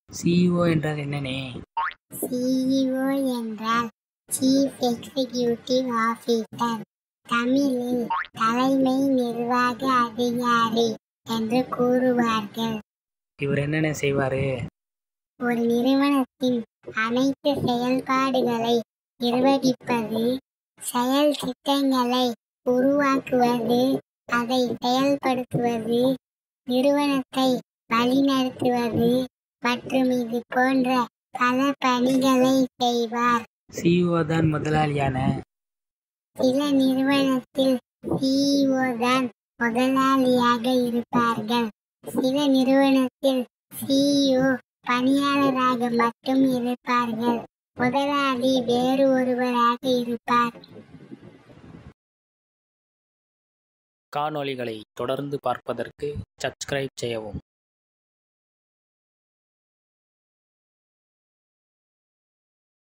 CEO என்றால் என்னனே CEO என்றால் சீஃப் எக்ஸிகியூட்டிவ் ஆபீசர் தமிழில் தலைமை நிர்வாக அதிகாரி என்று கூறுவார்கள் இவர் என்னென்ன செய்வாரு ஒரு நிறுவனத்தின் அனைத்து செயல்பாடுகளை நிர்வகிப்பது செயல் திட்டங்களை உருவாக்குவது அதை செயல்படுத்துவது நிறுவனத்தை வழிநடத்துவது மற்றும் இது போன்ற பல பணிகளை செய்வார் சிஇஓ தான் முதலாளியான சில நிறுவனத்தில் சிஇஓ தான் முதலாளியாக இருப்பார்கள் சில நிறுவனத்தில் சிஇஓ பணியாளராக மட்டும் இருப்பார்கள் முதலாளி வேறு ஒருவராக இருப்பார் காணொளிகளை தொடர்ந்து பார்ப்பதற்கு சப்ஸ்கிரைப் செய்யவும்